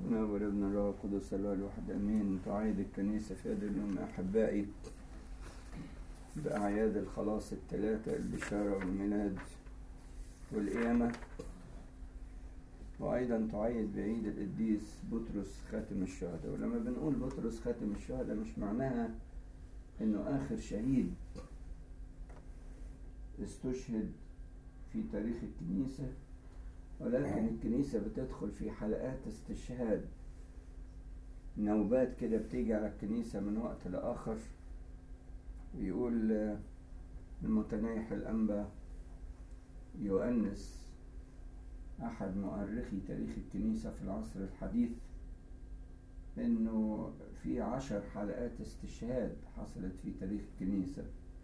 أنا والابن الروح القدس الله الواحد أمين تعيد الكنيسة في هذا اليوم أحبائي بأعياد الخلاص الثلاثة البشارة والميلاد والقيامة وأيضا تعيد بعيد القديس بطرس خاتم الشهداء ولما بنقول بطرس خاتم الشهداء مش معناها إنه آخر شهيد استشهد في تاريخ الكنيسة ولكن الكنيسة بتدخل في حلقات استشهاد نوبات كده بتيجي على الكنيسة من وقت لآخر ويقول المتنايح الأنبا يؤنس أحد مؤرخي تاريخ الكنيسة في العصر الحديث إنه في عشر حلقات استشهاد حصلت في تاريخ الكنيسة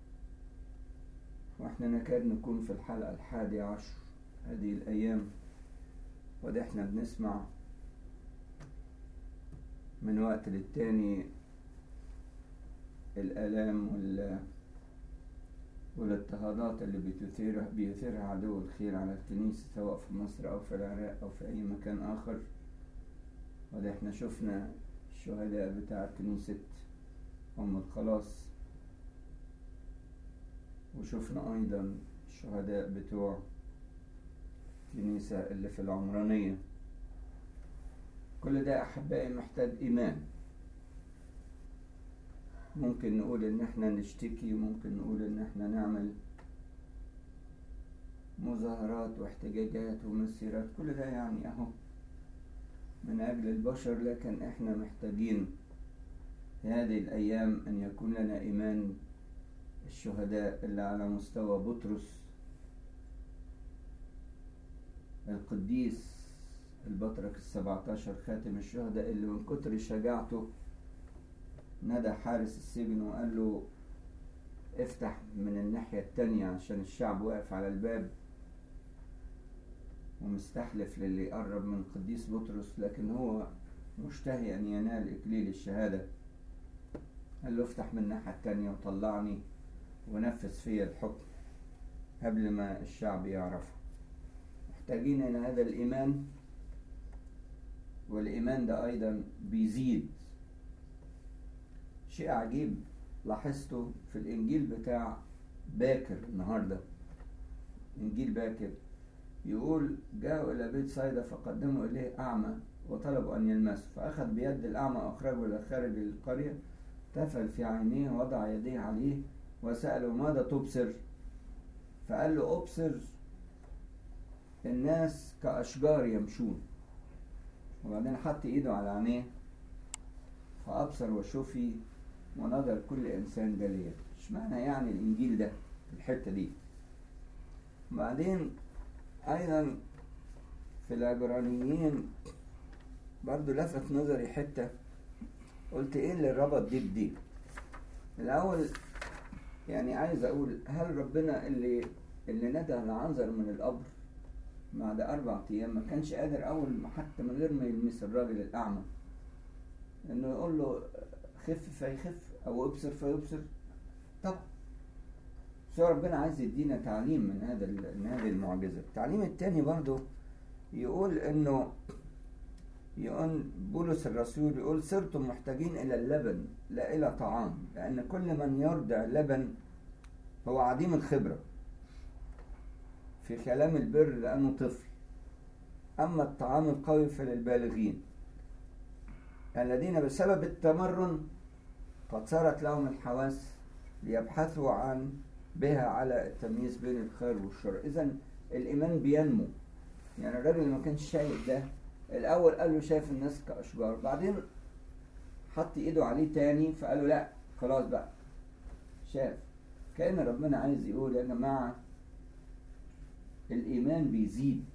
واحنا نكاد نكون في الحلقة الحادية عشر هذه الأيام وده احنا بنسمع من وقت للتاني الآلام وال والاضطهادات اللي بتثيرها بيثيرها عدو الخير على الكنيسة سواء في مصر أو في العراق أو في أي مكان آخر وده احنا شفنا الشهداء بتاع كنيسة أم الخلاص وشفنا أيضا الشهداء بتوع الكنيسة اللي في العمرانية كل ده أحبائي محتاج إيمان ممكن نقول إن إحنا نشتكي وممكن نقول إن إحنا نعمل مظاهرات واحتجاجات ومسيرات كل ده يعني أهو من أجل البشر لكن إحنا محتاجين في هذه الأيام أن يكون لنا إيمان الشهداء اللي على مستوى بطرس القديس البطرك السبعتاشر خاتم الشهداء اللي من كتر شجاعته نادى حارس السجن وقال له افتح من الناحية التانية عشان الشعب واقف على الباب ومستحلف للي يقرب من قديس بطرس لكن هو مشتهي أن ينال إكليل الشهادة قال له افتح من الناحية التانية وطلعني ونفذ فيا الحكم قبل ما الشعب يعرفه محتاجين إلى هذا الإيمان والإيمان ده أيضا بيزيد شيء عجيب لاحظته في الإنجيل بتاع باكر النهاردة إنجيل باكر يقول جاءوا إلى بيت صيدا فقدموا إليه أعمى وطلبوا أن يلمسه فأخذ بيد الأعمى وأخرجه إلى خارج القرية تفل في عينيه ووضع يديه عليه وسأله ماذا تبصر فقال له أبصر الناس كأشجار يمشون وبعدين حط إيده على عينيه فأبصر وشوفي ونظر كل إنسان جليا اشمعنى يعني الإنجيل ده في الحتة دي بعدين أيضا في العبرانيين برضو لفت نظري حتة قلت إيه اللي ربط دي بدي الأول يعني عايز أقول هل ربنا اللي اللي ندى لعنزر من القبر بعد أربع أيام ما كانش قادر أول حتى من غير ما يلمس الراجل الأعمى إنه يقول له خف فيخف أو ابصر فيبصر طب بس ربنا عايز يدينا تعليم من هذا من هذه المعجزة التعليم التاني برضو يقول إنه يقول بولس الرسول يقول صرتم محتاجين إلى اللبن لا إلى طعام لأن كل من يرضع اللبن هو عديم الخبرة في كلام البر لأنه طفل أما الطعام القوي فللبالغين الذين بسبب التمرن قد صارت لهم الحواس ليبحثوا عن بها على التمييز بين الخير والشر إذا الإيمان بينمو يعني الراجل اللي ما كانش شايف ده الأول قال له شايف الناس كأشجار بعدين حط إيده عليه تاني فقال له لا خلاص بقى شاف كأن ربنا عايز يقول يا جماعة الإيمان بيزيد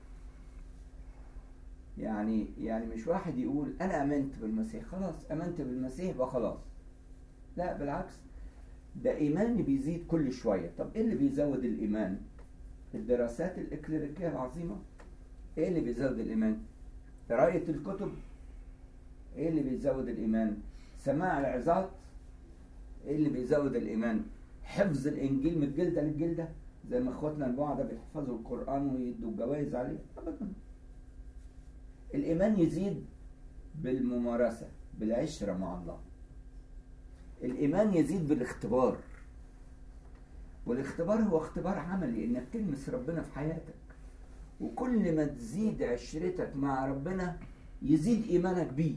يعني يعني مش واحد يقول أنا آمنت بالمسيح خلاص آمنت بالمسيح بقى خلاص لا بالعكس ده إيماني بيزيد كل شوية طب إيه اللي بيزود الإيمان؟ الدراسات الإكليريكية العظيمة إيه اللي بيزود الإيمان؟ قراية الكتب إيه اللي بيزود الإيمان؟ سماع العظات إيه اللي بيزود الإيمان؟ حفظ الإنجيل من الجلدة للجلدة زي ما إخواتنا البعضة بيحفظوا القرآن ويدوا جوائز عليه أبدا الإيمان يزيد بالممارسة بالعشرة مع الله الإيمان يزيد بالاختبار والاختبار هو اختبار عملي إنك تلمس ربنا في حياتك وكل ما تزيد عشرتك مع ربنا يزيد إيمانك بيه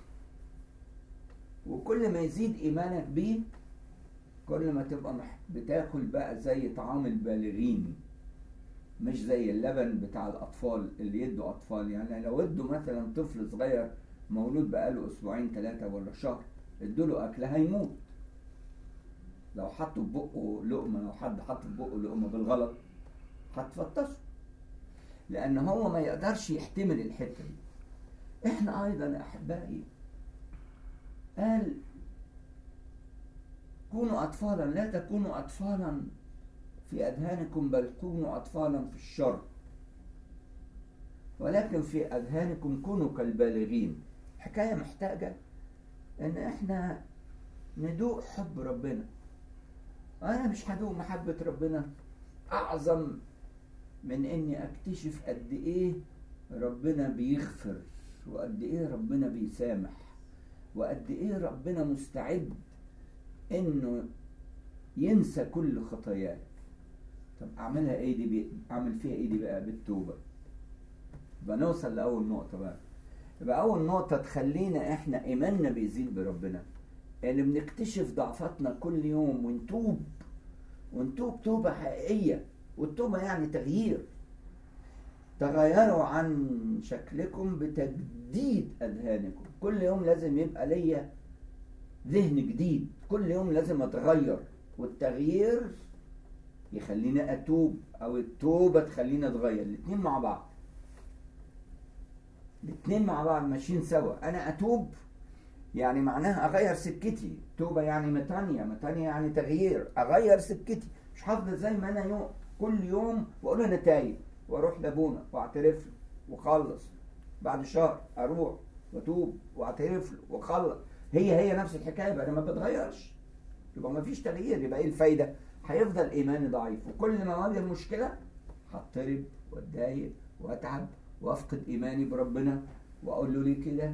وكل ما يزيد إيمانك بيه كل ما تبقى مح- بتاكل بقى زي طعام البالغين مش زي اللبن بتاع الأطفال اللي يدوا أطفال يعني لو ادوا مثلا طفل صغير مولود بقاله أسبوعين ثلاثة ولا شهر ادوا له أكل هيموت لو حطوا في بقه لقمة لو حد حط في بقه لقمة بالغلط هتفطسه لأن هو ما يقدرش يحتمل الحتة دي احنا أيضا يا أحبائي قال كونوا أطفالا لا تكونوا أطفالا في أذهانكم بل كونوا أطفالا في الشر ولكن في أذهانكم كونوا كالبالغين حكاية محتاجة إن إحنا ندوق حب ربنا أنا مش هدوق محبة ربنا أعظم من إني أكتشف قد إيه ربنا بيغفر وقد إيه ربنا بيسامح وقد إيه ربنا مستعد إنه ينسى كل خطاياك طب أعملها إيه دي بي... أعمل فيها إيه دي بقى بالتوبة يبقى نوصل لأول نقطة بقى يبقى أول نقطة تخلينا إحنا إيماننا بيزيد بربنا اللي بنكتشف ضعفاتنا كل يوم ونتوب ونتوب توبة حقيقية والتوبة يعني تغيير تغيروا عن شكلكم بتجديد أذهانكم كل يوم لازم يبقى ليا ذهن جديد كل يوم لازم أتغير والتغيير يخليني أتوب أو التوبة تخليني أتغير الاتنين مع بعض الاتنين مع بعض ماشيين سوا أنا أتوب يعني معناها أغير سكتي توبة يعني متانية متانية يعني تغيير أغير سكتي مش هفضل زي ما أنا يوم كل يوم وأقول أنا تايب وأروح لأبونا وأعترف له وأخلص بعد شهر أروح وأتوب وأعترف له وأخلص هي هي نفس الحكاية بقى أنا ما بتغيرش يبقى ما فيش تغيير يبقى إيه الفايدة؟ هيفضل إيماني ضعيف وكل ما أواجه مشكلة هضطرب وأتضايق وأتعب وأفقد إيماني بربنا وأقول له ليه كده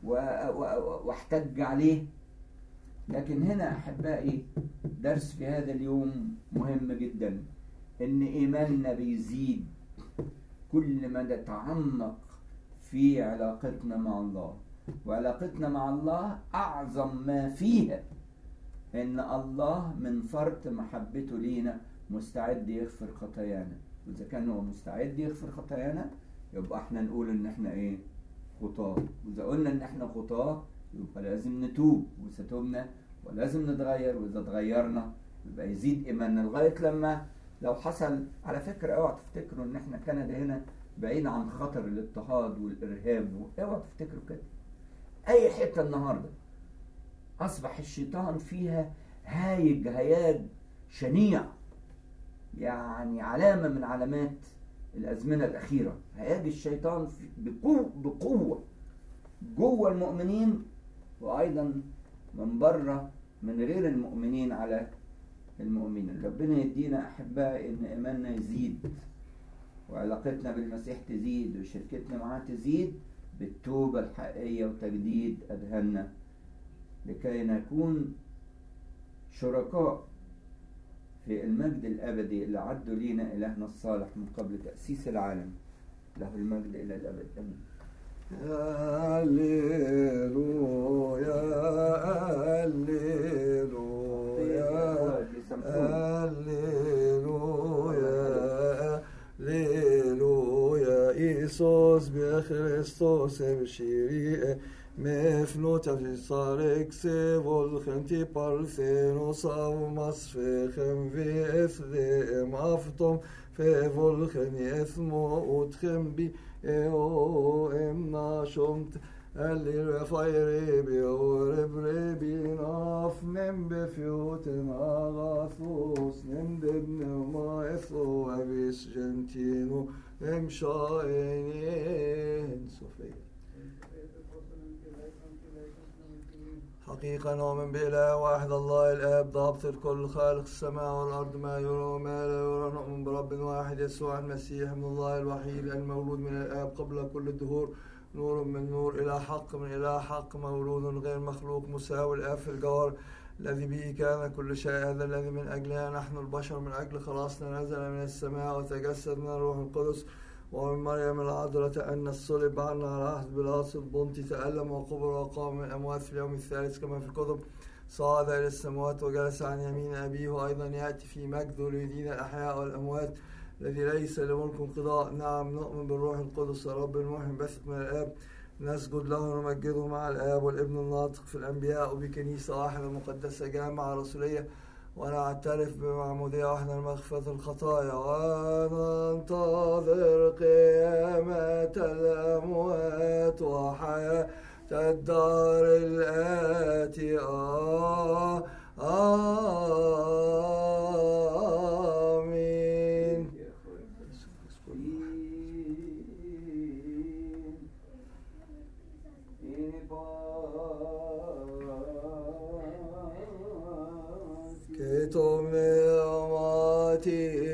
واحتج عليه لكن هنا احبائي درس في هذا اليوم مهم جدا ان ايماننا بيزيد كل ما نتعمق في علاقتنا مع الله وعلاقتنا مع الله اعظم ما فيها ان الله من فرط محبته لينا مستعد يغفر خطايانا واذا كان هو مستعد يغفر خطايانا يبقى احنا نقول ان احنا ايه خطاة وإذا قلنا إن إحنا خطاة يبقى لازم نتوب وإذا توبنا ولازم نتغير وإذا اتغيرنا يبقى يزيد إيماننا لغاية لما لو حصل على فكرة اوعوا تفتكروا إن إحنا كندا هنا بعيد عن خطر الاضطهاد والإرهاب اوعوا تفتكروا كده أي حتة النهاردة أصبح الشيطان فيها هايج هياج شنيع يعني علامة من علامات الأزمنة الأخيرة هيجي الشيطان بقوة, بقوة جوه المؤمنين وأيضا من بره من غير المؤمنين على المؤمنين ربنا يدينا أحبائي إن إيماننا يزيد وعلاقتنا بالمسيح تزيد وشركتنا معاه تزيد بالتوبة الحقيقية وتجديد أذهاننا لكي نكون شركاء في المجد الأبدي اللي عدوا لينا إلهنا الصالح من قبل تأسيس العالم له المجد إلى الأبد آمين هللويا هللويا هللويا هللويا إيسوس بخريستوس بشيري Mefnot av sarek volchem ti parthenos av masfechem v'ethem aftom fevolchem yethmo utchem bi eoem nashomt Eller fajre bi oreb rebi naf nem befjoten agathos nem debne ma etho avis gentino em shaen Sofia حقيقة نؤمن بإله واحد الله الآب ضابط الكل خالق السماء والأرض ما يرى وما لا يرى نؤمن برب واحد يسوع المسيح من الله الوحيد المولود من الآب قبل كل الدهور نور من نور إلى حق من إلى حق مولود غير مخلوق مساوي الآب في الجوهر الذي به كان كل شيء هذا الذي من أجلنا نحن البشر من أجل خلاصنا نزل من السماء وتجسد من الروح القدس ومن مريم العذراء تأنى الصلب عنا على عهد بلاطس البنطي تألم وقبر وقام من الأموات في اليوم الثالث كما في الكتب صعد إلى السماوات وجلس عن يمين أبيه وأيضا يأتي في مجد ليدين الأحياء والأموات الذي ليس لملك انقضاء نعم نؤمن بالروح القدس رب المحيي بثق من الآب نسجد له ونمجده مع الآب والابن الناطق في الأنبياء وبكنيسة واحدة مقدسة جامعة رسولية ونعترف بمعمودية واحدة لمغفرة الخطايا وننتظر قيامة الأموات وحياة الدار الآتية آمين Que tome amati